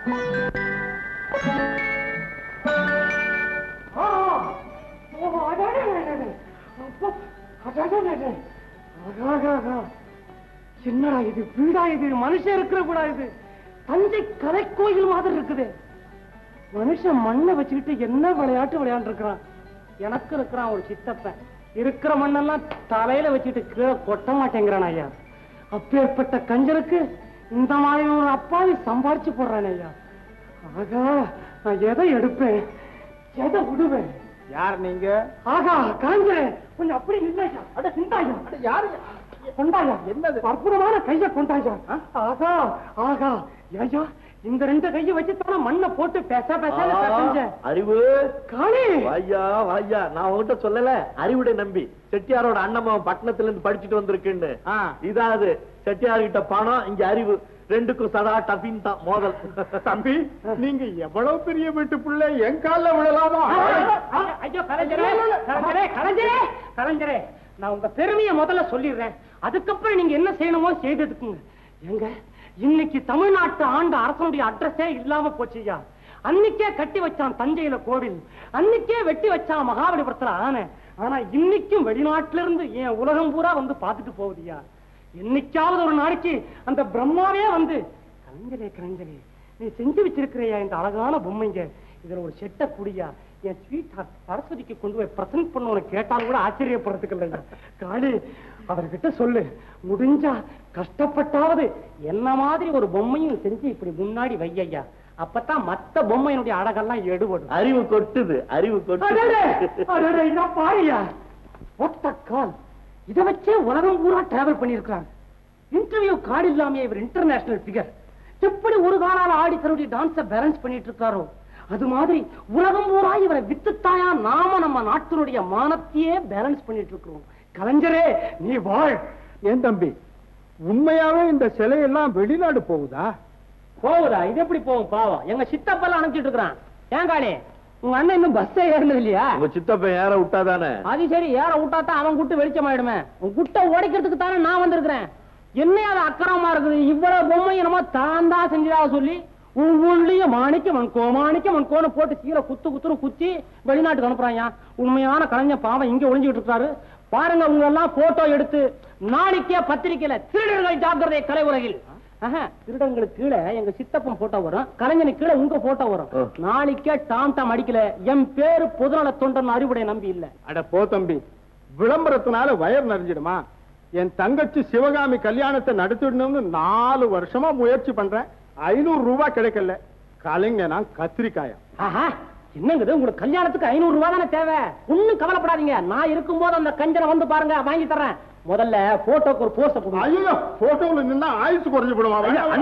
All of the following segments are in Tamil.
ஆ, ஓ, அடடே, அடடே. அப்பா, அடடே, அடடே. ஆகா, ஆகா, ஆகா. என்னடா இது வீடா இது மனுஷன் இருக்கிற கூடா இது தஞ்சை கலைக்கோயில் மாதிரி இருக்குது மனுஷன் மண்ணை வச்சுக்கிட்டு என்ன விளையாட்டு விளையாண்டு இருக்கிறான் எனக்கு இருக்கிறான் ஒரு சித்தப்பன் இருக்கிற மண்ணெல்லாம் தலையில வச்சுட்டு கீழே கொட்ட மாட்டேங்கிறான் ஐயா அப்பேற்பட்ட கஞ்சனுக்கு இந்த மாதிரி ஒரு அப்பாவி சம்பாரிச்சு போடுறானே ஐயா ஆகா நான் எதை எடுப்பேன் எதை விடுவேன் யார் நீங்க ஆகா காஞ்சனே கொஞ்சம் அப்படி இல்லையா அட சிந்தாயா அட யாரு கொண்டாயா என்னது? அற்புதமான கைய கொண்டாயா ஆகா ஆகா ஐயா இந்த ரெண்டு கைய வச்சு தானே மண்ணை போட்டு பேச பேச செஞ்சேன் அறிவு காளி வாய்யா வாய்யா நான் உன்கிட்ட சொல்லல அறிவுடை நம்பி செட்டியாரோட அண்ணமாவன் பட்டணத்துல இருந்து படிச்சுட்டு வந்திருக்குன்னு ஆ. இதாவது செட்டியார் கிட்ட பணம் இங்க அறிவு ரெண்டுக்கும் சதா டபின் தான் மோதல் தம்பி நீங்க எவ்வளவு பெரிய வீட்டு பிள்ளை என் கால்ல விழலாமா ஐயோ கலைஞரே கலைஞரே கலைஞரே கலைஞரே நான் உங்க பெருமையை முதல்ல சொல்லிடுறேன் அதுக்கப்புறம் நீங்க என்ன செய்யணுமோ செய்ததுக்குங்க எங்க இன்னைக்கு தமிழ்நாட்டு ஆண்டு அரசனுடைய அட்ரஸே இல்லாம போச்சுயா அன்னைக்கே கட்டி வச்சான் தஞ்சையில கோவில் அன்னைக்கே வெட்டி வச்சான் மகாபலிபுரத்துல ஆனை ஆனா இன்னைக்கும் வெளிநாட்டுல இருந்து என் உலகம் பூரா வந்து பார்த்துட்டு போகுதுயா என்னைக்காவது ஒரு நாளைக்கு அந்த பிரம்மாவே வந்து கலைஞரே கலைஞரே நீ செஞ்சு வச்சிருக்கிறியா இந்த அழகான பொம்மைங்க இதுல ஒரு செட்டை குடியா என் ஸ்வீட் ஹார்ட் சரஸ்வதிக்கு கொண்டு போய் பிரசன்ட் பண்ண உனக்கு கேட்டாலும் கூட ஆச்சரியப்படுறதுக்கு இல்லைங்க காளி அவர்கிட்ட சொல்லு முடிஞ்சா கஷ்டப்பட்டாவது என்ன மாதிரி ஒரு பொம்மையும் செஞ்சு இப்படி முன்னாடி வையா அப்பதான் மத்த பொம்மையினுடைய அழகெல்லாம் எடுபடும் அறிவு கொட்டுது அறிவு அடடே, கொட்டுது அடடே, இதோ பாருயா ஒத்த கால் இத வச்சே உலகம் பூரா டிராவல் பண்ணியிருக்கிறாங்க இன்டர்வியூ கார்டு இல்லாம இவர் இன்டர்நேஷனல் ஃபிகர் எப்படி ஒரு காலால ஆடி தன்னுடைய டான்ஸ பேலன்ஸ் பண்ணிட்டு இருக்காரோ அது மாதிரி உலகம் பூரா இவரை வித்துத்தாயா நாம நம்ம நாட்டினுடைய மானத்தையே பேலன்ஸ் பண்ணிட்டு இருக்கிறோம் கலைஞரே நீ வாழ் ஏன் தம்பி உண்மையாவே இந்த சிலையெல்லாம் வெளிநாடு போகுதா போகுதா இது எப்படி போகும் பாவம் எங்க சித்தப்பெல்லாம் அனுப்பிச்சிட்டு இருக்கிறான் ஏன் காளி உங்க அண்ணன் இன்னும் பஸ்ஸே ஏறினது இல்லையா உங்க சித்தப்பன் ஏற விட்டாதானே அது சரி ஏற விட்டாத்தான் அவன் குட்டு வெளிச்சமாயிடுமே உன் குட்டை உடைக்கிறதுக்கு தானே நான் வந்திருக்கிறேன் என்ன அது அக்கிரமமா இருக்குது இவ்வளவு பொம்மை என்னமோ தான் தான் செஞ்சதா சொல்லி ஒவ்வொன்றிலையும் மாணிக்கம் கோ மாணிக்கம் கோணு போட்டு கீழே குத்து குத்துன்னு குத்தி வெளிநாட்டுக்கு அனுப்புறாங்க உண்மையான கலைஞர் பாவம் இங்க ஒளிஞ்சுட்டு இருக்காரு பாருங்க உங்க எல்லாம் போட்டோ எடுத்து நாளைக்கே பத்திரிக்கையில திருடர்கள் ஜாக்கிரதை கலை உலகில் ஆஹா, திருடங்களுக்கு கீழே எங்க சித்தப்பன் போட்டோ வரும் கலைஞனுக்கு கீழே உங்க போட்டோ வரும் ஓ. நாளைக்கே டாம் டாம் அடிக்கல என் பேரு பொதுநல தொண்டன் அறிவுடைய நம்பி இல்ல அட போ தம்பி விளம்பரத்தினால வயர் நிறைஞ்சிடுமா என் தங்கச்சி சிவகாமி கல்யாணத்தை நடத்திடணும்னு நாலு வருஷமா முயற்சி பண்றேன் ஐநூறு ரூபாய் கிடைக்கல கலைஞனா கத்திரிக்காயா ஆஹா என்னங்குது உங்களுக்கு கல்யாணத்துக்கு ஐநூறு ரூபாய் தானே தேவை ஒண்ணும் கவலைப்படாதீங்க நான் இருக்கும்போது அந்த கஞ்சனை வந்து பாருங்க வாங்கி தர்றேன் முதல்ல போட்டோக்கு ஒரு போஸ்ட் போடுங்க ஐயோ போட்டோல நின்னா ஆயுசு குறைஞ்சு போடுவா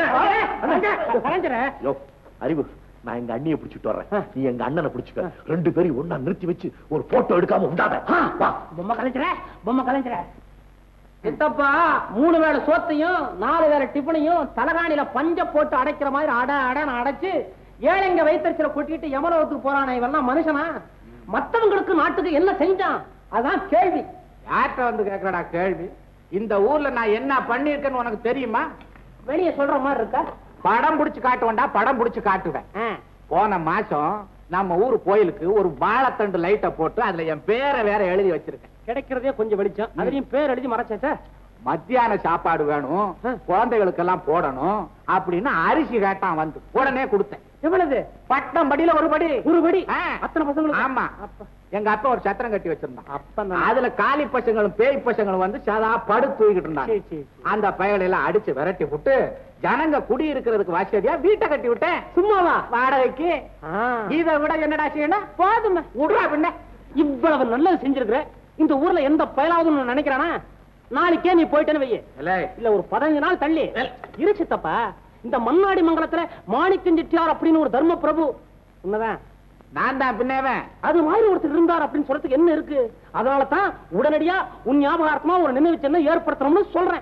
கலைஞரே யோ அறிவு நான் எங்க அண்ணியை பிடிச்சிட்டு வர்றேன் நீ எங்க அண்ணனை பிடிச்சுக்க ரெண்டு பேரையும் ஒண்ணா நிறுத்தி வச்சு ஒரு போட்டோ எடுக்காம உண்டாத வா பொம்மை கலைஞரே பொம்மை கலைஞரே சித்தப்பா மூணு வேளை சோத்தையும் நாலு வேளை டிஃபனையும் தலகாணியில பஞ்ச போட்டு அடைக்கிற மாதிரி அட அடன்னு அடைச்சு ஏழைங்க வைத்தறிச்சல கொட்டிட்டு யமலோகத்துக்கு போறானே இவெல்லாம் மனுஷனா மத்தவங்களுக்கு நாட்டுக்கு என்ன செஞ்சான் அதான் கேள்வி யார்கிட்ட வந்து கேக்குறடா கேள்வி இந்த ஊர்ல நான் என்ன பண்ணிருக்கேன்னு உனக்கு தெரியுமா வெளிய சொல்ற மாதிரி இருக்கா படம் புடிச்சு காட்டுவேன்டா படம் புடிச்சு காட்டுவேன் ஆ. போன மாசம் நம்ம ஊர் கோயிலுக்கு ஒரு வாழைத்தண்டு லைட்ட போட்டு அதுல என் பேரை வேற எழுதி வச்சிருக்கேன் கிடைக்கிறதே கொஞ்சம் வெளிச்சம் அதுலயும் பேர் எழுதி மறைச்சாச்சா மத்தியான சாப்பாடு வேணும் ஆ. குழந்தைகளுக்கெல்லாம் போடணும் அப்படின்னு அரிசி கேட்டான் வந்து உடனே கொடுத்தேன் எவ்வளவு பட்டம் படியில ஒரு படி ஒரு படி ஆ. அத்தனை பசங்களுக்கு ஆமா அப்ப- எங்க அப்பா ஒரு சத்திரம் கட்டி வச்சிருந்தான் அப்ப அதுல காலி பசங்களும் பேய் பசங்களும் வந்து சதா படு தூக்கிட்டு இருந்தாங்க சரி, சரி, சரி. அந்த பயகளை எல்லாம் அடிச்சு விரட்டி விட்டு ஜனங்க குடி இருக்கிறதுக்கு வசதியா வீட்டை கட்டி விட்டேன் சும்மாவா வாடகைக்கு ஆ. இதை விட என்னடா செய்யணும் போதுமே விடுறா பின்ன இவ்வளவு நல்லது செஞ்சிருக்கிற இந்த ஊர்ல எந்த பயலாவது நினைக்கிறானா நாளைக்கே நீ போயிட்டேன்னு வையே இல்லை இல்ல ஒரு பதினஞ்சு நாள் தள்ளி இரு சித்தப்பா இந்த மண்ணாடி மங்கலத்துல மாணிக்கம் செட்டியார் அப்படின்னு ஒரு தர்ம பிரபு உண்மைதான் நான் தான் பின்னவன் அது மாதிரி ஒருத்தர் இருந்தார் அப்படின்னு சொல்றதுக்கு என்ன இருக்கு அதனால தான் உடனடியா உன் ஞாபகார்த்தமா ஒரு நினைவு சின்னம் ஏற்படுத்தணும்னு சொல்றேன்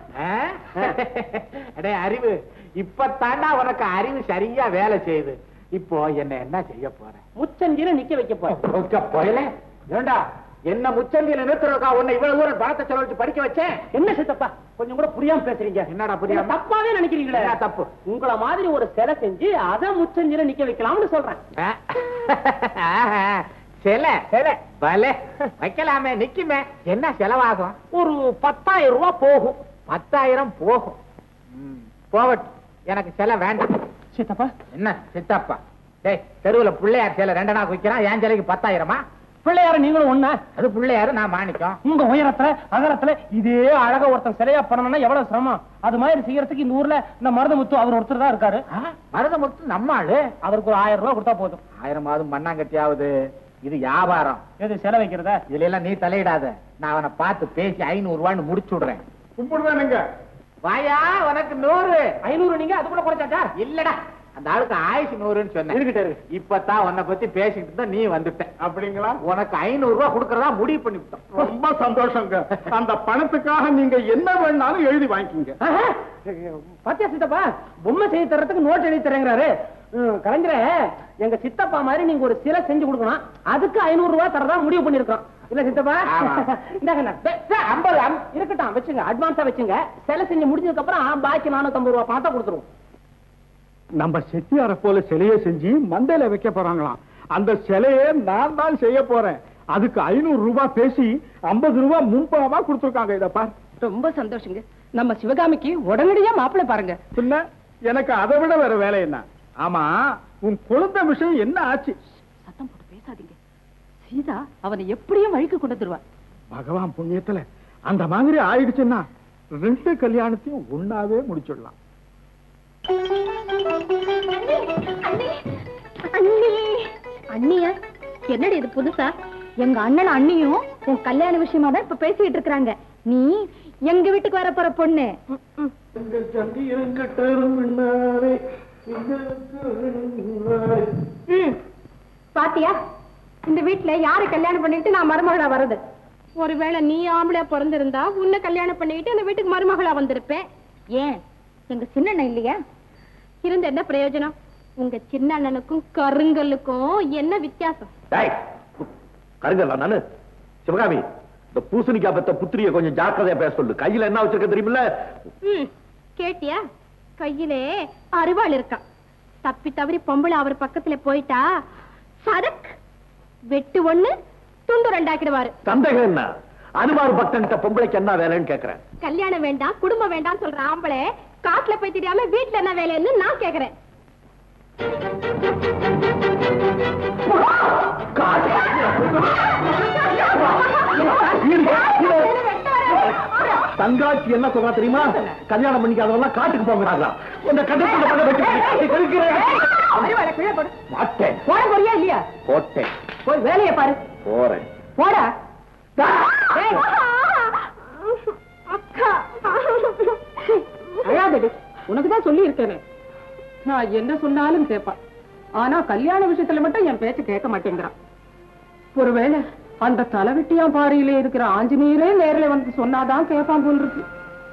அடே அறிவு இப்ப தாண்டா உனக்கு அறிவு சரியா வேலை செய்யுது இப்போ என்ன என்ன செய்ய போற முச்சந்திர நிக்க வைக்க போறேன் ஒக்க போயல ஏண்டா என்ன முச்சந்தியில நிறுத்துறதுக்கா உன்னை இவ்வளவு தூரம் பணத்தை செலவழிச்சு படிக்க வச்சேன் என்ன சித்தப்பா கொஞ்சம் கூட புரியாம பேசுறீங்க என்னடா புரியாம? நீங்க தப்பாவே நினைக்கிறீங்களே என்ன தப்பு? உங்கள மாதிரி ஒரு சிலை செஞ்சு அதை முச்சஞ்சில நிக்க வைக்கலாம்னு சொல்றேன் சில சில பலே வைக்கலாமே நிக்குமே என்ன செலவாகும் ஒரு பத்தாயிரம் ரூபாய் போகும் பத்தாயிரம் போகும் ம், போகட்டும் எனக்கு சிலை வேண்டாம் சித்தப்பா என்ன சித்தப்பா டேய் தெருவுல பிள்ளையார் சிலை ரெண்டு நாள் விற்கிறான் என் சிலைக்கு பத்தாயிரமா பிள்ளையார நீங்களும் ஒண்ணா அது பிள்ளையாரு நான் மாணிக்கம் உங்க உயரத்துல அகலத்துல இதே அழகா ஒருத்தன் சிலையா பண்ணணும்னா எவ்வளவு சிரமம் அது மாதிரி செய்யறதுக்கு இந்த ஊர்ல இந்த மருதமுத்து அவர் ஒருத்தர் தான் இருக்காரு மருதமுத்து நம்ம ஆளு அவருக்கு ஒரு ஆயிரம் ரூபாய் கொடுத்தா போதும் ஆயிரமாவது மண்ணாங்கட்டியாவது இது வியாபாரம் எது சிலை வைக்கிறத இதுல எல்லாம் நீ தலையிடாத நான் அவனை பார்த்து பேசி ஐநூறு ரூபான்னு முடிச்சு விடுறேன் கும்பிடுவேனுங்க வாயா உனக்கு நூறு ஐநூறு நீங்க அது கூட குறைச்சாச்சா இல்லடா அந்த ஆளுக்கு ஆயுசு நூறுன்னு சொன்னேன் இருக்கட்டும் இருக்கு. இப்பதான் உன்னை பத்தி பேசிக்கிட்டு தான் நீ வந்துட்ட அப்படிங்களா உனக்கு ஐநூறு ரூபாய் கொடுக்கறதா முடிவு பண்ணி விட்டோம் ரொம்ப சந்தோஷங்க அந்த பணத்துக்காக நீங்க என்ன வேணாலும் எழுதி வாங்கிக்கிங்க ஆஹா. பாத்தியா சித்தப்பா பொம்மை செய்து தர்றதுக்கு நோட் எழுதி தரேங்கிறாரு ம், கலைஞரே எங்க சித்தப்பா மாதிரி நீங்க ஒரு சிலை செஞ்சு கொடுக்கணும் அதுக்கு ஐநூறு ரூபாய் தரதா முடிவு பண்ணிருக்கோம் இல்ல சித்தப்பா ஆமா. இந்தாங்கண்ணா. டே, டே, ஐம்பது ஐம்- இருக்கட்டும் வச்சுங்க அட்வான்ஸா வச்சுங்க சிலை செஞ்சு முடிஞ்சதுக்கு அப்புறம் பாக்கி நானூத்தி ஐம்பது ரூபாய் பணத்தை கொடுத்துருவோம் நம்ம செட்டியார போல சிலையை செஞ்சு மந்தையில வைக்க போறாங்களாம் அந்த சிலையை நான் தான் செய்ய போறேன் அதுக்கு ஐநூறு ரூபாய் பேசி ஐம்பது ரூபாய் முன்பணமா கொடுத்துருக்காங்க இத பார் ரொம்ப சந்தோஷங்க நம்ம சிவகாமிக்கு உடனடியா மாப்பிள்ளை பாருங்க பின்ன எனக்கு அதை விட வேற வேலை என்ன ஆமா உன் குழந்தை விஷயம் என்ன ஆச்சு சத்தம் போட்டு பேசாதீங்க சீதா அவனை எப்படியும் வழிக்கு கொண்டு வந்துருவா பகவான் புண்ணியத்துல அந்த மாதிரி ஆயிடுச்சுன்னா ரெண்டு கல்யாணத்தையும் ஒண்ணாவே முடிச்சிடலாம் அண்ணியா என்னடி இது புதுசா எங்க அண்ணன் அண்ணியும் உன் கல்யாண விஷயமா தான் இப்ப பேசிட்டு இருக்காங்க நீ எங்க வீட்டுக்கு வர போற பொண்ணு ம், ம். ம். பாத்தியா இந்த வீட்டுல யாரை கல்யாணம் பண்ணிட்டு நான் மருமகளா வர்றது ஒருவேளை நீ ஆம்பளையா பிறந்திருந்தா உன்னை கல்யாணம் பண்ணிக்கிட்டு அந்த வீட்டுக்கு மருமகளா வந்திருப்பேன் ஏன் எங்க சின்ன அண்ணன் இல்லையா இருந்த என்ன பிரயோஜனம் உங்க சின்ன அண்ணனுக்கும் கருங்கல்லுக்கும் என்ன வித்தியாசம் டேய் கருங்கல்ல நானு சிவகாமி இந்த பூசணிக்காய் பெத்த புத்திரிய கொஞ்சம் ஜாக்கிரதையா பேச சொல்லு கையில என்ன வச்சிருக்க தெரியுமில்ல ம், கேட்டியா கையிலே அருவாள் இருக்கான் தப்பி தவறி பொம்பளை அவர் பக்கத்துல போயிட்டா சதக் வெட்டு ஒண்ணு துண்டு ரெண்டாக்கிடுவாரு சந்தேகம் என்ன அனுமார் பக்தன்கிட்ட பொம்பளைக்கு என்ன வேலைன்னு கேக்குறேன் கல்யாணம் வேண்டாம் குடும்பம் வேண்டாம் சொல்ற ஆம்பளை காட்டுல போய் தெரியாம வீட்டுல என்ன வேலைன்னு நான் கேக்குறேன் தங்காட்சி என்ன சொல்றா தெரியுமா கல்யாணம் பண்ணிக்காதவெல்லாம் காட்டுக்கு போங்கிறாங்களா இந்த கட்டத்துல பக்கம் வெட்டி மாட்டேன் போட போறியா இல்லையா போட்டேன் போய் வேலையை பாரு போறேன் போடா அக்கா அழாதடி உனக்கு தான் சொல்லி இருக்கேனே நான் என்ன சொன்னாலும் கேட்பான் ஆனா கல்யாண விஷயத்துல மட்டும் என் பேச்ச கேட்க மாட்டேங்கிறான் ஒருவேளை அந்த தலைவெட்டியான் பாறையில இருக்கிற ஆஞ்சநேயரே நேர்ல வந்து சொன்னாதான் கேட்பான் போல் இருக்கு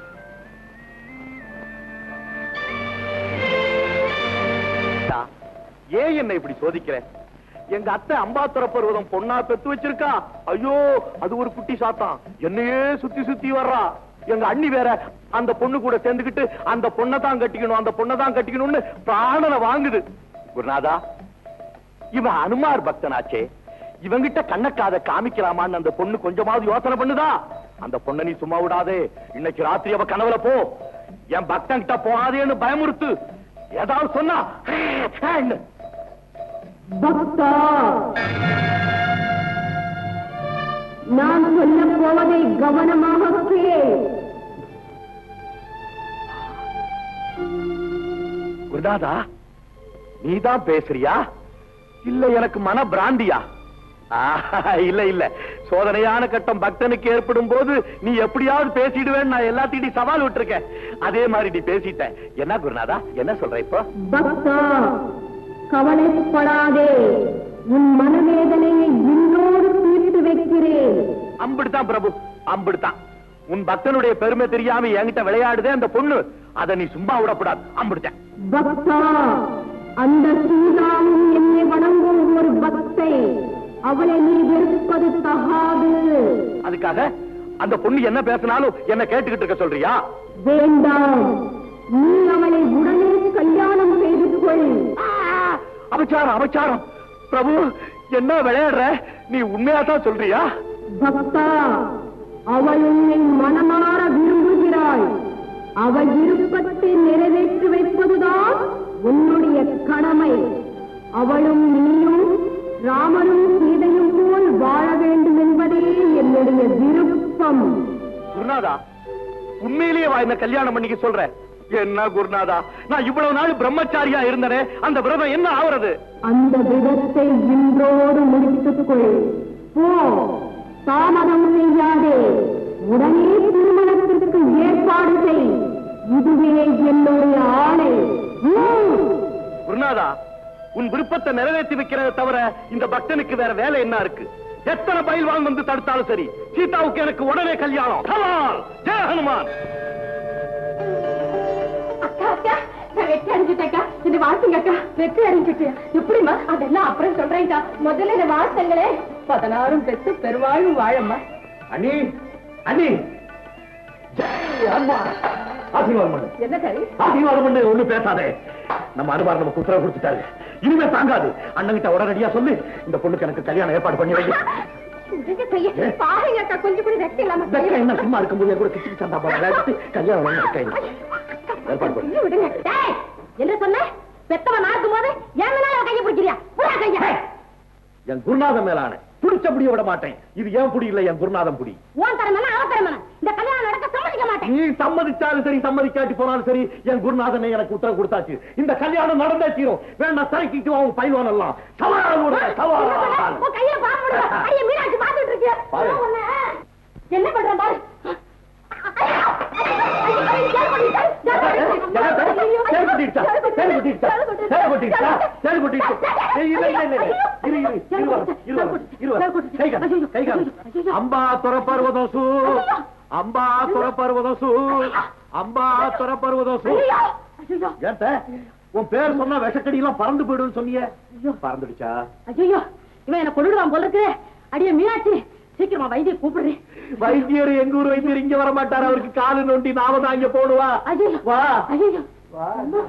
ஏன் என்ன இப்படி சோதிக்கிற எங்க அத்தை அம்பாத்துற பருவதம் பொண்ணா பெத்து வச்சிருக்கா ஐயோ அது ஒரு குட்டி சாத்தான் என்னையே சுத்தி சுத்தி வர்றா எங்க அண்ணி வேற அந்த பொண்ணு கூட சேர்ந்துக்கிட்டு அந்த பொண்ணை தான் கட்டிக்கணும் அந்த பொண்ணை தான் கட்டிக்கணும்னு பிராணனை வாங்குது குருநாதா இவன் அனுமார் பக்தனாச்சே இவங்கிட்ட கண்ணக்காத காமிக்கலாமான்னு அந்த பொண்ணு கொஞ்சமாவது யோசனை பண்ணுதா அந்த பொண்ணை நீ சும்மா விடாதே இன்னைக்கு ராத்திரி அவ கனவுல போ என் பக்தன் கிட்ட போகாதேன்னு பயமுறுத்து ஏதாவது சொன்னா ஹேன்னு. பக்தா நான் சொல்ல போவதை கவனமாக கேள் குருநாதா நீதான் பேசுறியா இல்ல எனக்கு மன பிராந்தியா ஆஹா, இல்ல இல்ல சோதனையான கட்டம் பக்தனுக்கு ஏற்படும் போது நீ எப்படியாவது பேசிடுவேன்னு நான் எல்லாத்தையும் சவால் விட்டுருக்கேன் அதே மாதிரி நீ பேசிட்ட என்ன குருநாதா என்ன சொல்ற இப்போ பக்தா கவலைப்படாதே உன் மனவேதனையை இன்னோடு தீர்த்து வைக்கிறேன் அம்பிடுதான் பிரபு அம்பிடுதான் உன் பக்தனுடைய பெருமை தெரியாம என்கிட்ட விளையாடுதே அந்த பொண்ணு அதை நீ சும்மா விடக்கூடாது அம்பிடுத்தேன் பக்தா அந்த சீதாவும் என்னை வணங்கும் ஒரு பக்தை அவளை நீ வெறுப்பது தகாது அதுக்காக அந்த பொண்ணு என்ன பேசினாலும் என்ன கேட்டுக்கிட்டு இருக்க சொல்றியா வேண்டாம் நீ அவளை உடனே கல்யாணம் செய்து கொள் அபச்சாரம் அபச்சாரம் பிரபு என்ன விளையாடுற நீ உண்மையா தான் சொல்றியா பக்தா அவள் உன்னை மனமாற விரும்புகிறாள் அவள் விருப்பத்தை நிறைவேற்றி வைப்பதுதான் உன்னுடைய கடமை அவளும் நீயும் ராமனும் சீதையும் போல் வாழ வேண்டும் என்பதே என்னுடைய விருப்பம் குருநாதா உண்மையிலேயே வா என்ன கல்யாணம் பண்ணிக்க சொல்ற என்ன குருநாதா நான் இவ்வளவு நாள் பிரம்மச்சாரியா இருந்தனே அந்த விரதம் என்ன ஆவறது அந்த விதத்தை இன்றோடு முடித்துக் கொள் போ தாமதம் செய்யாதே உடனே திருமணத்திற்கு ஏற்பாடு செய் இதுவே என்னுடைய ஆணை ம். குருநாதா உன் விருப்பத்தை நிறைவேற்றி வைக்கிறத தவிர இந்த பக்தனுக்கு வேற வேலை என்ன இருக்கு எத்தனை பயில்வான் வந்து தடுத்தாலும் சரி சீதாவுக்கு எனக்கு உடனே கல்யாணம் சவால் ஜெய ஹனுமான் அக்கா அக்கா நான் வெற்றி அடைஞ்சிட்டேக்கா இது வாழ்த்துங்க அக்கா வெற்றி அடைஞ்சிட்டியா எப்படிமா அதெல்லாம் அப்புறம் சொல்றேன்க்கா முதல்ல இந்த வாழ்த்துங்களே பதினாறும் பெற்று பெருவாழும் வாழம்மா அண்ணி அண்ணி ஜெய் ஹனுமான் ஆசீர்வாதம் பண்ணு என்ன சரி ஆசீர்வாதம் பண்ணு ஒண்ணு பேசாதே நம்ம அனுமார் நமக்கு உத்தரவு கொடுத்துட்டாரு இனிமே தாங்காது அண்ணன்கிட்ட உடனடியா சொல்லி இந்த பொண்ணுக்கு எனக்கு கல்யாணம் ஏற்பாடு பண்ணி வைங்க விடுங்க கையை. பாருங்க அக்கா கொஞ்சம் கூட வெற்றி இல்லாம வெக்க என்ன சும்மா இருக்கும்போது கூட கிச்சு சந்தா விளையாட்டு கல்யாணம் பண்ணி வைக்க ஏற்பாடு பண்ணு கையை விடுங்க டேய், என்ன சொன்ன பெத்தவன் நாக்கும் போது என் மேல அவன் கையை பிடிக்கிறியா புறா கையா என் குருநாதன் மேலான புடிச்ச புடிய விட மாட்டேன் இது ஏன் புடி இல்ல என் குருநாதன் புடி உன் தரமனா அவன் தரமனா இந்த கல்யாணம் நடக்க சம்மதிக்க மாட்டேன் நீ சம்மதிச்சாலும் சரி சம்மதிக்காட்டி போனாலும் சரி என் குருநாதனை எனக்கு உத்தரவு கொடுத்தாச்சு இந்த கல்யாணம் நடந்தே தீரும் வேண்டாம் சரைக்கிட்டு அவன் பைவான் எல்லாம் சவால் விடுங்க, சவால் உன் கையில பாம்பு விடுவா. அடியே மீனாட்சி பாத்துட்டு இருக்கியா பாரு. நான் உன்னை, என்ன பண்றேன் பாரு ஐயோ, ஐயோ, ஐயோ, ஐயோ, சேர் பண்ணிட்டா, சேர் பண்ணிட்டா. ஐயோ, சேர் கொட்டிடுச்சா? சேர் கொட்டிடுச்சா? சேர் கொட்டிடுச்சா? சேர் கொட்டிடுச்சு. ஏய், இல்ல, இல்ல, இல்ல, இல்ல. இரு, இரு, இரு வரம், இரு வரம், இரு வரம். கை காமி, கை காமி. அம்பா துறப்பருவதம் சூ அம்பா துறப்பருவதம் சூ அம்பா துறப்பருவதம் சூ ஐயோ, ஐயோ, ஏத்த உன் பேர் சொன்னா விஷக்கடி எல்லாம் பறந்து போயிடும்னு சொன்னியே பறந்துடுச்சா ஐயோ இவன் என்ன கொண்டுடுவான் போல இருக்கு அடியே மீனாட்சி சீக்கிரமா வைத்திய கூப்பிடுறேன் வைத்தியர் எங்க ஊர் வைத்தியர் இங்க வர மாட்டாரு அவருக்கு காலு நோண்டி நாம தான் இங்க போடுவா ஐயோ வா ஐயோ வா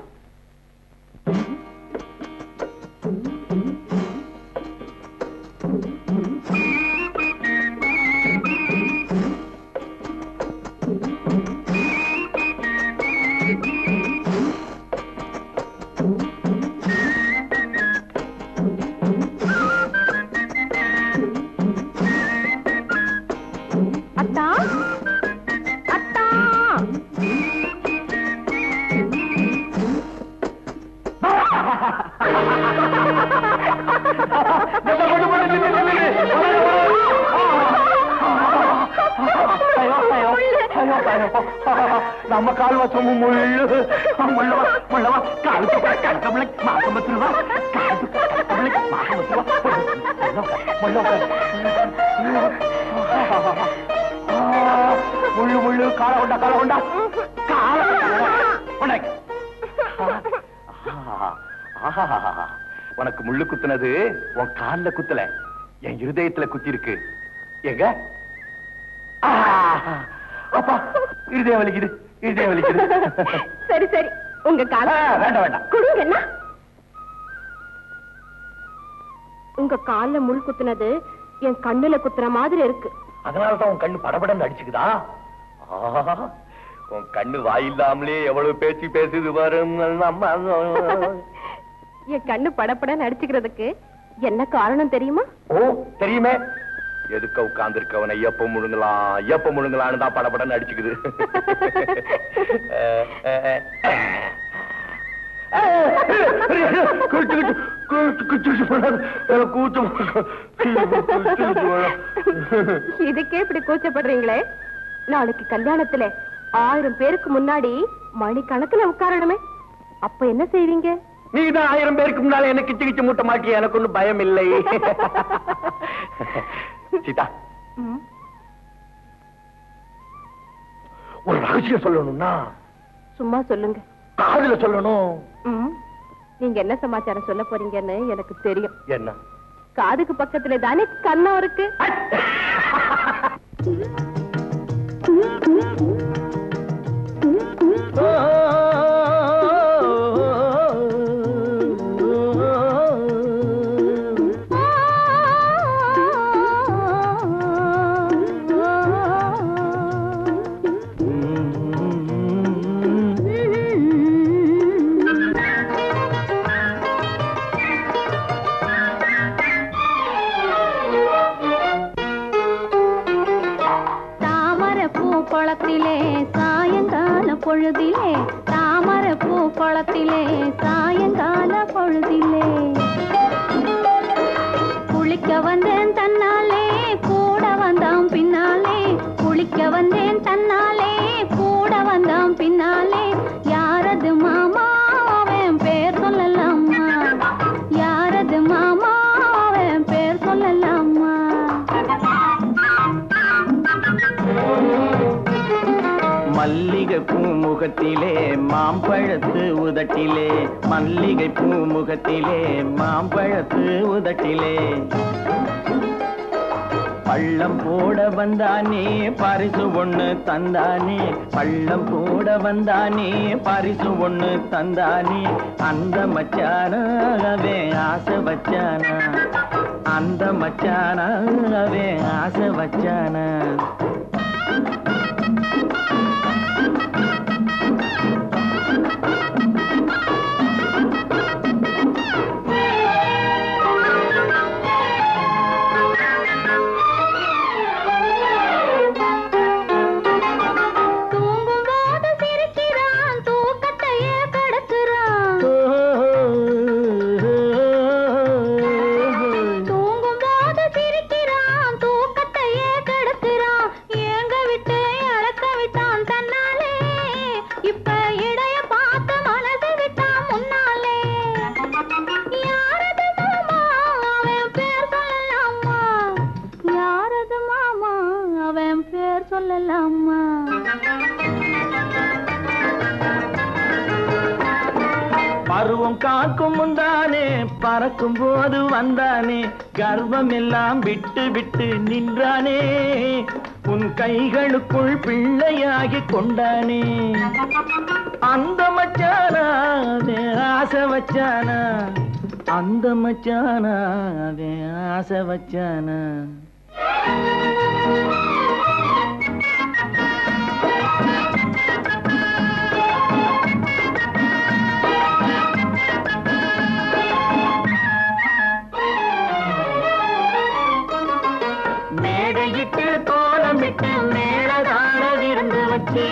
அத்தா அத்தா நம்ம கால் வசமும் முள்ளு முள்ளவா முள்ளவா காலுக்கு கணக்கமில்லை மாசம் பத்து ரூபா காலுக்கு கணக்கமில்லை மாசம் பத்து ரூபா முள்ளவா முள்ளு முள்ளு கால கொண்டா கால கொண்டா கால உனக்கு உனக்கு முள்ளு குத்துனது உன் கால்ல குத்தல என் இருதயத்துல குத்தி இருக்கு எங்க ஆ, அப்பா இருதயம் வலிக்குது இருதயம் வலிக்குது சரி சரி உங்க ஆ, கால வேண்டாம் வேண்டாம் கொடுங்க என்ன உங்க கால்ல முள் குத்துனது என் கண்ணுல குத்துற மாதிரி இருக்கு அதனாலதான் உன் கண்ணு படபடன்னு அடிச்சுக்குதா ஆஹா, உன் கண்ணு வாயில்லாமலே எவ்வளவு பேச்சு பேசுது வரும் என் கண்ணு படப்படன்னு அடிச்சுக்கிறதுக்கு என்ன காரணம் தெரியுமா ஓ தெரியுமே எதுக்க உட்கார்ந்துருக்கவனை எப்ப முழுங்கலாம் எப்ப முழுங்கலான்னு தான் படபடன்னு அடிச்சுக்குது இதுக்கே இப்படி கூச்சப்படுறீங்களே நாளைக்கு கல்யாணத்துல ஆயிரம் பேருக்கு முன்னாடி மணி கணக்குல உட்காரணுமே அப்ப என்ன செய்வீங்க நீதான் ஆயிரம் பேருக்கு முன்னால எனக்கு கிச்சு கிச்சு மூட்ட மாட்டிய எனக்கு ஒண்ணும் பயம் இல்லை சீதா ம், ஒரு ரகசியம் சொல்லணும்னா சும்மா சொல்லுங்க காதுல சொல்லணும் ம், நீங்க என்ன சமாச்சாரம் சொல்ல போறீங்கன்னு எனக்கு தெரியும் என்ன காதுக்கு பக்கத்துல தானே கண்ணம் இருக்கு சாயங்கால பொழுதிலே குளிக்க வந்தேன் தன்னாலே கூட வந்தான் பின்னாலே குளிக்க வந்தேன் தன்னாலே கூட வந்தான் பின்னாலே யாரது மாமா அவன் பேர் சொல்லலாமா யாரது மாமா அவன் பேர் சொல்லலாமா மல்லிகை பூமுகத்திலே மாம்பழத்து உதட்டிலே மல்லிகை பூமுகத்திலே மாம்பழத்து உதட்டிலே பள்ளம் போட வந்தானே பரிசு ஒண்ணு தந்தானே பள்ளம் போட வந்தானே பரிசு ஒண்ணு தந்தானே அந்த மச்சானாவே ஆசை வச்சானா அந்த மச்சானாவே ஆசை வச்சானா தூங்கும் போது சிரிக்கிறான் தூக்கத்தையே கடத்துறான் தூங்கும் போது சிரிக்கிறான் தூக்கத்தையே கெடுக்கிறான் ஏங்க விட்டு அழக்க விட்டான் தன்னாலே இப்ப இடைய பார்த்து மனசு விட்டான் முன்னாலே யாரது மாமா அவன் பேர் சொல்லலாமா யாரது மாமா அவன் பேர் சொல்லலாமா பருவம் காக்கும் முந்தானே பறக்கும் போது வந்தானே கர்வம் எல்லாம் விட்டு விட்டு நின்றானே உன் கைகளுக்குள் பிள்ளையாகி கொண்டானே அந்த மச்சானா அவன் ஆசை வச்சானா அந்த மச்சானா அவன் ஆசை வச்சானா மேடையிட்டு கோலமிட்டு மேளதான விருந்து வச்சு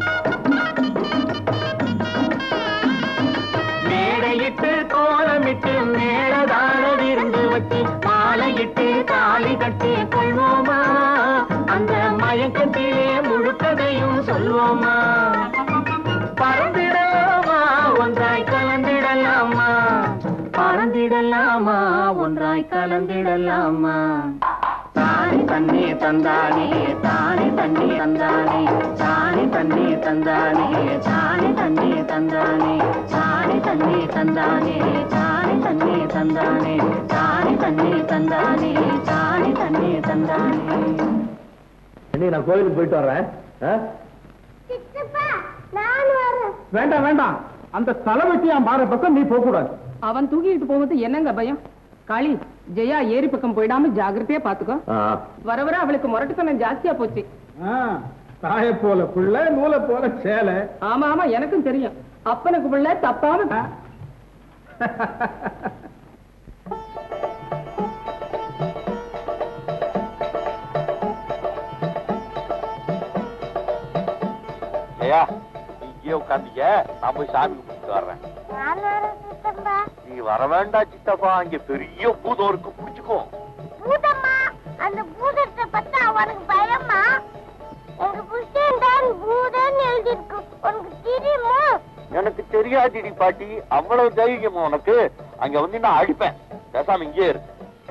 மேடையிட்டு கோலமிட்டு மேளதான விருந்து வச்சு மாலையிட்டு தாலி கட்டி கொள்வோமா அந்த மயக்கத்திலே முழுக்கதையும் சொல்வோமா பறந்திடலாமா ஒன்றாய் கலந்திடலாமா பறந்திடலாமா ஒன்றாய் கலந்திடலாமா தானே தண்ணி தந்தானே தானே தண்ணி தந்தானே தானே தண்ணி தந்தானே தானே தண்ணி தந்தானே தானே தண்ணி தந்தானே தானே தண்ணி தந்தானே தானே தண்ணி தந்தானே தானே தண்ணி தந்தானே நான் கோயிலுக்கு போயிட்டு வர்றேன் வேண்டாம் வேண்டாம் அந்த தலைவெட்டியா மாற பக்கம் நீ போக கூடாது அவன் தூக்கிட்டு போகும்போது என்னங்க பயம் காளி ஜெயா ஏரி பக்கம் போயிடாம ஜாகிரதையா பாத்துக்கோ வர வர அவளுக்கு முரட்டுத்தனம் ஜாஸ்தியா போச்சு தாய போல புள்ள நூலை போல சேலை ஆமா ஆமா எனக்கும் தெரியும் அப்பனுக்கு பிள்ளை தப்பாம ஐயா நீ இங்கேயே உட்காந்தீங்க நான் போய் சாமி கும்பிட்டு வர்றேன் நீ வர வேண்டாம் சித்தப்பா இங்க பெரிய பூதம் இருக்கு புடிச்சுக்கோ பூதம்மா அந்த பூதத்தை பார்த்தா அவனுக்கு பயமா எங்க புருஷன் தான் பூதம் எழுதிருக்கு உனக்கு தெரியுமா எனக்கு தெரியாதுடி பாட்டி அவ்வளவு தைரியமா உனக்கு அங்க வந்து நான் அடிப்பேன் பேசாம இங்கே இரு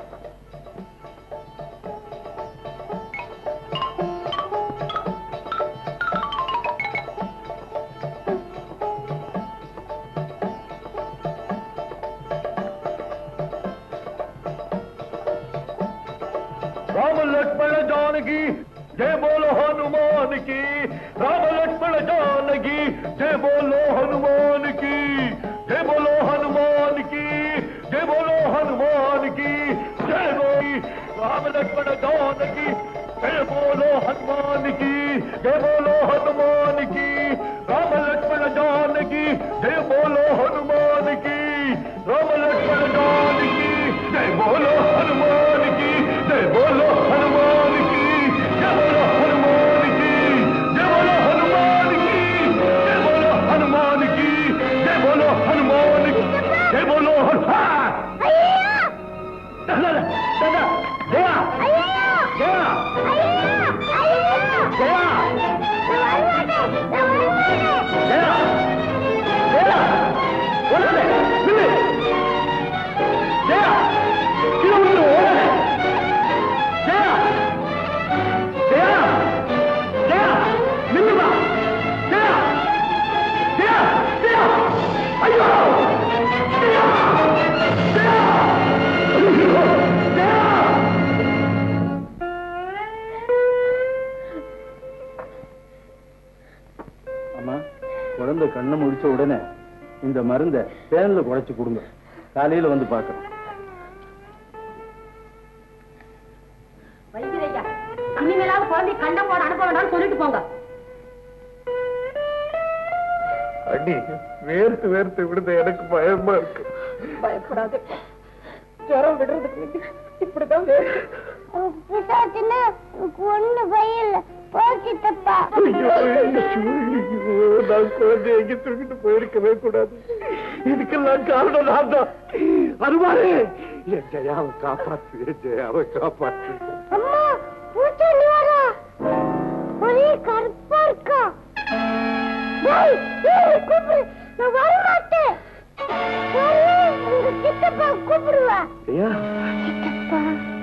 राम लक्ष्मण जानकी जय बोलो हनुमान की राम लक्ष्मण जानकी जय बोलो हनुमान की जय बोलो हनुमान की जय बोलो हनुमान की जय बोली राम लक्ष्मण जानकी जय बोलो हनुमान की जय बोलो हनुमान की राम लक्ष्मण जानकी जय बोलो हनुमान की राम लक्ष्मण जानकी जय बोलो हनुमान की जय बोलो हनुमान की जय बोलो हनुमान की जय बोलो हनुमान की जय बोलो हनुमान की जय बोलो हनुमान ஜெயா ஐயோ ஜெயா ஐயோ ஐயோ ஜெயா நான் வரமாட்டேன் நான் வரமாட்டேன் ஜெயா ஜெயா ஓடாதே நில்லு ஜெயா கீழே விழுந்து ஓடாதே ஜெயா ஜெயா ஜெயா நில்லுமா ஜெயா ஜெயா ஜெயா ஐயோ ஜெயா ஜெயா ஐயோ ஜெயா அம்மா குழந்தை கண்ணை முடிச்ச உடனே இந்த மருந்தை தேன்ல குழைச்சு கொடுங்க காலையில வந்து பார்க்கறேன் வைத்திரையா இனிமேலாவது குழந்தை கண்டம் போட அனுப்ப வேண்டாம்னு சொல்லிட்டு போங்க அண்ணி வேர்த்து வேர்த்து விடுத எனக்கு பயமா இருக்கு பயப்படாதே ஜுரம் விடுறதுக்கு இப்படிதான் வேணும் பிசாச்சுன்னா எனக்கு ஒண்ணு பையல போச்சுட்டப்பா ஐயோ, ஐயோ, நான் குழந்தைய எங்க தூக்கிட்டு போயிருக்கவே கூடாது இதுக்கெல்லாம் காரணம் நான் தான் அருமாறு என் ஜெயாவை காப்பாத்து என் ஜெயாவை காப்பாத்து அம்மா பூச்சாண்டி வரா ஒரே கருப்பா இருக்கா டேய், டேய், கூப்பிடு நான் வர மாட்டேன் வரேன், உங்க சித்தப்பா கூப்பிடுவா ஜெயா சித்தப்பா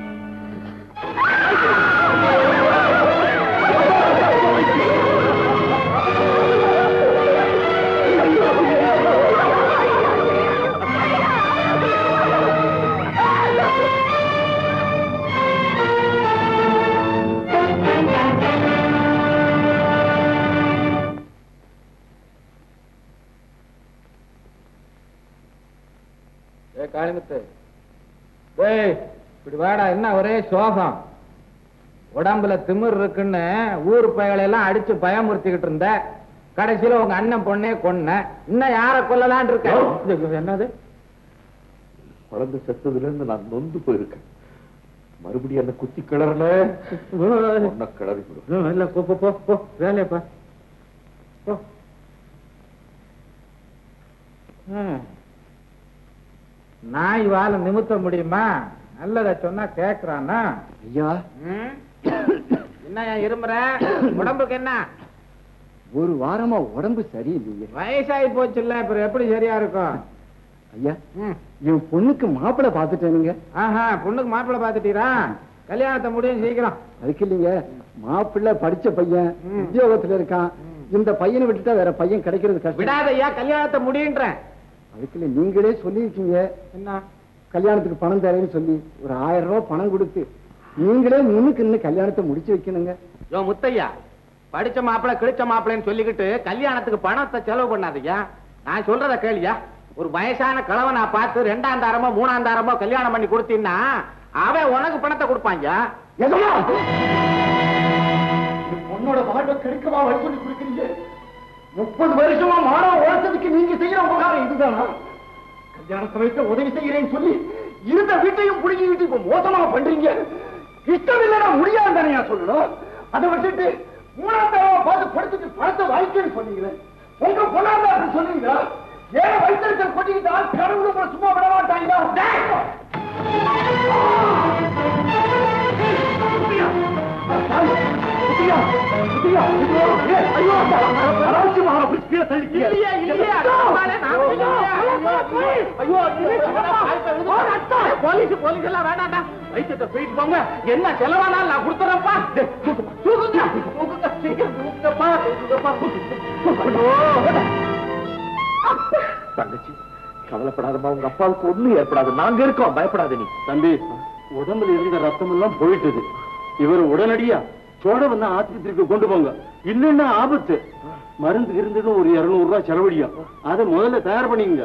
ஏ காளிமுத்து டேய் இப்படி வாடா என்ன ஒரே சோகம் உடம்புல திமிர் இருக்குன்னு ஊர் பயகளை எல்லாம் அடிச்சு பயமுறுத்திக்கிட்டு இருந்த கடைசியில உங்க அண்ணன் பொண்ணே கொன்ன இன்னும் யார கொல்லலான் இருக்க இது என்னது குழந்தை செத்ததுல இருந்து நான் நொந்து போயிருக்கேன் மறுபடியும் என்ன குத்தி கிளறல ஒன்ன கிளறி விடும் இல்ல போ போ, போ போ வேலையை பா போ ம். நாய் வாழ நிமித்த முடியுமா நல்லத சொன்னா கேக்குறானா ஐயா ம்? என்ன ஏன் இருமுற உடம்புக்கு என்ன ஒரு வாரமா உடம்பு சரியில்லையே வயசாகி போச்சுல்ல அப்புறம் எப்படி சரியா இருக்கும் ஐயா ம். என் பொண்ணுக்கு மாப்பிள்ளை பார்த்துட்டேனுங்க ஆஹா பொண்ணுக்கு மாப்பிள்ளை பாத்துட்டீரா கல்யாணத்தை முடியும் சீக்கிரம் அதுக்கு இல்லைங்க மாப்பிள்ளை படிச்ச பையன் ம். உத்தியோகத்துல இருக்கான் இந்த பையனை விட்டுட்டா வேற பையன் கிடைக்கிறது கஷ்டம் விடாதையா கல்யாணத்தை முடியுன்றேன் அதுக்கு இல்ல நீங்களே சொல்லியிருக்கீங்க என்ன கல்யாணத்துக்கு பணம் தரேன்னு சொல்லி ஒரு ஆயிரம் ரூபாய் பணம் கொடுத்து நீங்களே முன்னுக்கு இன்னும் கல்யாணத்தை முடிச்சு வைக்கணுங்க யோ முத்தையா படிச்ச மாப்பிளை கிழிச்ச மாப்பிளைன்னு சொல்லிக்கிட்டு கல்யாணத்துக்கு பணத்தை செலவு பண்ணாதீங்க நான் சொல்றத கேளியா ஒரு வயசான கிழவனை பார்த்து ரெண்டாம் தாரமோ மூணாம் தாரமோ கல்யாணம் பண்ணி கொடுத்தீங்கன்னா அவன் உனக்கு பணத்தை கொடுப்பாங்க உன்னோட வாழ்வை கெடுக்கவா வழி சொல்லி கொடுக்குறீங்க முப்பது வருஷமா மாணவ உழைச்சதுக்கு நீங்க செய்யற உபகாரம் இதுதானா கல்யாண சமயத்தை உதவி செய்யறேன்னு சொல்லி இருந்த வீட்டையும் புடுங்கிக்கிட்டு இப்ப மோசமா பண்றீங்க இஷ்டம் இல்லைன்னா முடியாது தானே சொல்லணும் அதை விட்டுட்டு மூணாம் தடவை பார்த்து படுத்துட்டு பணத்தை வாங்கிக்கன்னு சொன்னீங்களே உங்க பொண்ணாந்தா அப்படி சொன்னீங்களா ஏன் வயிற்றுல கொட்டிக்கிட்டா கடவுள் உங்களை சும்மா விட மாட்டாங்களா இல்லையா, இல்லையா, நம்மால நாம இல்லையா? போலீஸ் போலீஸ் எல்லாம் வேண்டாம்டா வைத்தியத்தை போயிட்டு போங்க என்ன செலவானாலும் நான் கொடுத்துறேன்ப்பா தூக்குங்க, தூக்குங்க, தூக்குங்க, சீக்கிரம் தூக்குங்கப்பா, தூக்குங்கப்பா. ஐயோ. தங்கச்சி கவலைப்படாதம்மா உங்க அப்பாவுக்கு ஒண்ணும் ஏற்படாது நாங்க இருக்கோம் பயப்படாத நீ தம்பி உடம்புல இருந்த ரத்தம் எல்லாம் போயிட்டது இவர் உடனடியா சோழ வந்து ஆஸ்பத்திரிக்கு கொண்டு போங்க இல்லைன்னா ஆபத்து மருந்து இருந்தது ஒரு இருநூறு ரூபாய் செலவழியும் அதை முதல்ல தயார் பண்ணிக்கங்க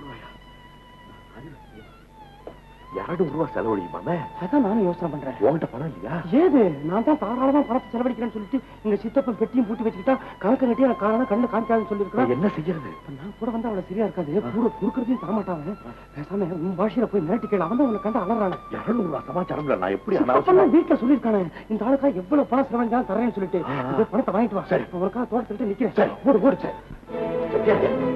இருநூறு ரூபாய் செலவழியுமாமே அதான் நானும் யோசனை பண்றேன் உன்கிட்ட பணம் இல்லையா ஏது நான் தான் தாராளமா பணத்தை செலவழிக்கிறேன்னு சொல்லிட்டு எங்க சித்தப்பன் பெட்டியும் பூட்டி வச்சுக்கிட்டா கணக்கு கட்டி எனக்கு காரணம் கண்ணு காமிக்காதுன்னு சொல்லியிருக்கிறேன் என்ன செய்யறது இப்ப நான் கூட வந்து அவளை சரியா இருக்காது கூட குடுக்கறதையும் தரமாட்டாங்க பேசாம உன் பாஷையில போய் மிரட்டி கேளு அவன் தான் உன்னை கண்டு அலறானே இருநூறு ரூபாய் சமாச்சாரம்ல நான் எப்படி சித்தப்பன் அனாவசியமா வீட்டுல சொல்லியிருக்கானே இந்த ஆளுக்கா எவ்வளவு பணம் செலவழிஞ்சாலும் தரேன்னு சொல்லிட்டு இந்த பணத்தை வாங்கிட்டு வா சரி. ஒரு கால தோட்டத்துக்கிட்ட நிக்கிறேன் ஓடு ஓடு சார்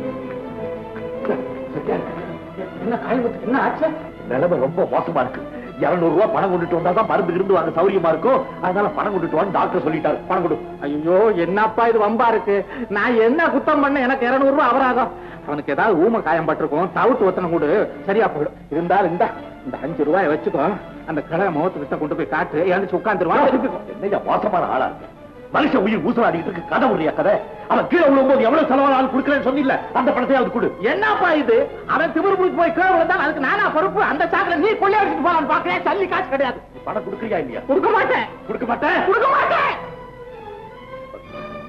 சத்யா, சத்யா, என்ன காயத்துக்கு என்ன ஆச்சு நிலைமை ரொம்ப மோசமா இருக்கு இருநூறு ரூபாய் பணம் கொண்டுட்டு வந்தா தான் மருந்து இருந்து வாங்க சௌரியமா இருக்கும் அதனால பணம் கொண்டுட்டு வான்னு டாக்டர் சொல்லிட்டாரு பணம் கொடு ஐயோ என்னப்பா இது வம்பா இருக்கு நான் என்ன குத்தம் பண்ண எனக்கு இருநூறு ரூபாய் அபராதம் அவனுக்கு ஏதாவது ஊம காயம் பட்டிருக்கும் தவிட்டு ஒத்தனை கூடு சரியா போயிடும் இருந்தாலும் இந்த இந்த அஞ்சு ரூபாய் வச்சுக்கோ அந்த கடை முகத்துக்கிட்ட கொண்டு போய் காட்டு எழுந்துச்சு உட்காந்துருவான் திருப்பிக்கோ என்னையா மோசமான ஆளா இருக்கு மனுஷன் உயிர் ஊசலாடிட்டு இருக்கு கதை உடைய கதை அவன் கீழே விழும்போது எவ்வளவு செலவானாலும் கொடுக்கலன்னு சொன்னில்ல அந்த பணத்தையாவது கொடு என்னப்பா இது அவன் திமிரு முடிச்சு போய் கீழே விழுந்தான் அதுக்கு நானா பொறுப்பு அந்த சாக்குல நீ கொள்ளை அடிச்சுட்டு போலான்னு பாக்குறேன் சல்லி காசு கிடையாது நீ பணம் கொடுக்கறியா இல்லையா கொடுக்க மாட்டேன் கொடுக்க மாட்டேன் கொடுக்க மாட்டேன்